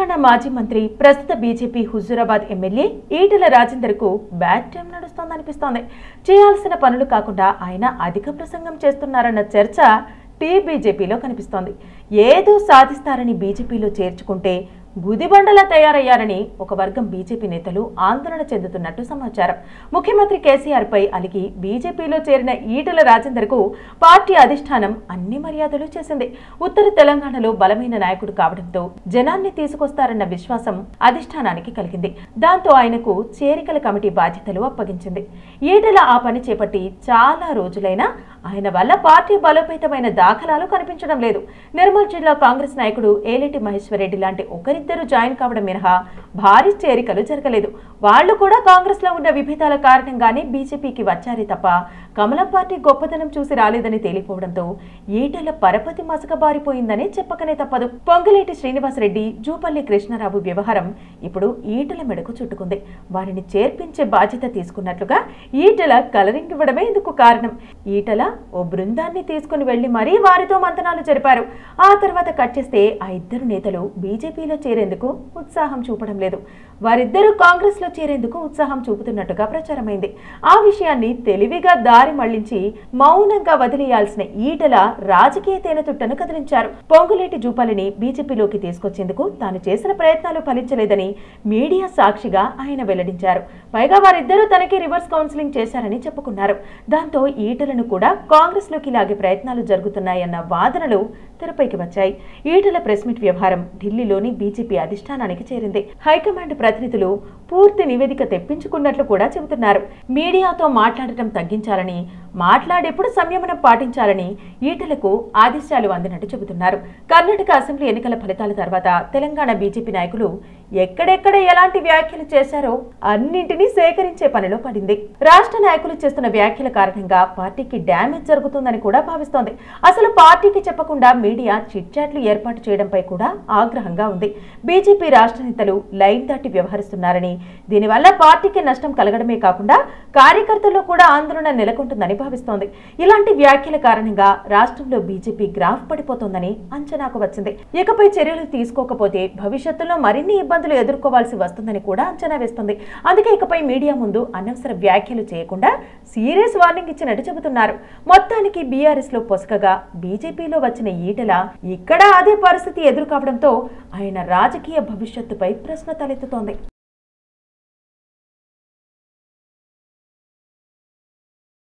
తెలంగాణ మాజీ మంత్రి ప్రస్తుత బీజేపీ హుజూరాబాద్ ఎమ్మెల్యే ఈటెల రాజేందర్ కు బ్యాడ్ టైం నడుస్తోందనిపిస్తోంది చేయాల్సిన పనులు కాకుండా ఆయన అధిక ప్రసంగం చేస్తున్నారన్న చర్చ టీ బీజేపీలో కనిపిస్తోంది ఏదో సాధిస్తారని బీజేపీలో చేర్చుకుంటే గుదిబండలా తయారయ్యారని ఒక వర్గం బీజేపీ నేతలు ఆందోళన చెందుతున్నట్టు సమాచారం ముఖ్యమంత్రి కేసీఆర్ పై అలిగి బీజేపీలో చేరిన ఈటెల రాజేందర్ కు పార్టీ అధిష్టానం అన్ని మర్యాదలు చేసింది ఉత్తర తెలంగాణలో బలమైన నాయకుడు కావడంతో జనాన్ని తీసుకొస్తారన్న విశ్వాసం అధిష్టానానికి కలిగింది దాంతో ఆయనకు చేరికల కమిటీ బాధ్యతలు అప్పగించింది ఈటెల ఆ పని చేపట్టి చాలా రోజులైనా ఆయన వల్ల పార్టీ బలోపేతమైన దాఖలాలు కనిపించడం లేదు నిర్మల్ జిల్లా కాంగ్రెస్ నాయకుడు ఏలేటి మహేశ్వరరెడ్డి లాంటి ఒకరిద్దరు జాయిన్ కావడం మినహా భారీ చేరికలు జరగలేదు వాళ్ళు కూడా కాంగ్రెస్ లో ఉన్న విభేదాల కారణంగానే బీజేపీకి వచ్చారే తప్ప కమలం పార్టీ గొప్పతనం చూసి రాలేదని తేలిపోవడంతో ఈటెల పరపతి మసకబారిపోయిందని చెప్పకనే తప్పదు పొంగులేటి శ్రీనివాసరెడ్డి జూపల్లి కృష్ణారావు వ్యవహారం ఇప్పుడు ఈటెల మెడకు చుట్టుకుంది వారిని చేర్పించే బాధ్యత తీసుకున్నట్లుగా ఈటెల కలరింగ్ ఇవ్వడమే ఇందుకు కారణం ఈటెల ఓ బృందాన్ని తీసుకుని వెళ్లి మరీ వారితో మంతనాలు జరిపారు ఆ తర్వాత కట్ చేస్తే ఆ ఇద్దరు నేతలు బీజేపీలో చేరేందుకు ఉత్సాహం చూపడం లేదు వారిద్దరూ కాంగ్రెస్ లో చేరేందుకు ఉత్సాహం చూపుతున్నట్టుగా ప్రచారమైంది ఆ విషయాన్ని తెలివిగా దారి మళ్లించి మౌనంగా వదిలేయాల్సిన ఈటల రాజకీయ తేనెతుట్టను కదిలించారు పొంగులేటి జూపాలిని బీజేపీలోకి తీసుకొచ్చేందుకు తాను చేసిన ప్రయత్నాలు ఫలించలేదని మీడియా సాక్షిగా ఆయన వెల్లడించారు పైగా వారిద్దరూ తనకి రివర్స్ కౌన్సిలింగ్ చేశారని చెప్పుకున్నారు దాంతో ఈటలను కూడా కాంగ్రెస్ లోకి లాగే ప్రయత్నాలు జరుగుతున్నాయన్న వాదనలు తెరపైకి వచ్చాయి ఈటల ప్రెస్ మీట్ వ్యవహారం ఢిల్లీలోని బీజేపీ అధిష్టానానికి చేరింది హైకమాండ్ ప్రతినిధులు పూర్తి నివేదిక తెప్పించుకున్నట్లు కూడా చెబుతున్నారు మీడియాతో మాట్లాడటం తగ్గించాలని మాట్లాడేప్పుడు సంయమనం పాటించాలని ఈటలకు ఆదేశాలు అందినట్టు చెబుతున్నారు కర్ణాటక అసెంబ్లీ ఎన్నికల ఫలితాల తర్వాత తెలంగాణ బీజేపీ నాయకులు ఎక్కడెక్కడ ఎలాంటి వ్యాఖ్యలు చేశారో అన్నింటినీ సేకరించే పనిలో పడింది రాష్ట్ర నాయకులు చేస్తున్న వ్యాఖ్యల కారణంగా పార్టీకి డ్యామేజ్ జరుగుతుందని కూడా భావిస్తోంది అసలు పార్టీకి చెప్పకుండా మీడియా చిట్చాట్లు ఏర్పాటు చేయడంపై కూడా ఆగ్రహంగా ఉంది బీజేపీ రాష్ట్ర నేతలు లైన్ దాటి వ్యవహరిస్తున్నారని దీనివల్ల పార్టీకి నష్టం కలగడమే కాకుండా కార్యకర్తల్లో కూడా ఆందోళన నెలకొంటుందని భావిస్తోంది ఇలాంటి వ్యాఖ్యల కారణంగా రాష్ట్రంలో బీజేపీ గ్రాఫ్ పడిపోతోందని అంచనాకు వచ్చింది ఇకపై చర్యలు తీసుకోకపోతే భవిష్యత్తులో మరిన్ని ఇబ్బందులు ఎదుర్కోవాల్సి వస్తుందని కూడా అంచనా వేస్తుంది అందుకే ఇకపై మీడియా ముందు అనవసర వ్యాఖ్యలు చేయకుండా సీరియస్ వార్నింగ్ ఇచ్చినట్టు చెబుతున్నారు మొత్తానికి బీఆర్ఎస్ లో పొసకగా బీజేపీలో వచ్చిన ఈటల ఇక్కడ అదే పరిస్థితి ఎదురు కావడంతో ఆయన రాజకీయ భవిష్యత్తుపై ప్రశ్న తలెత్తుతోంది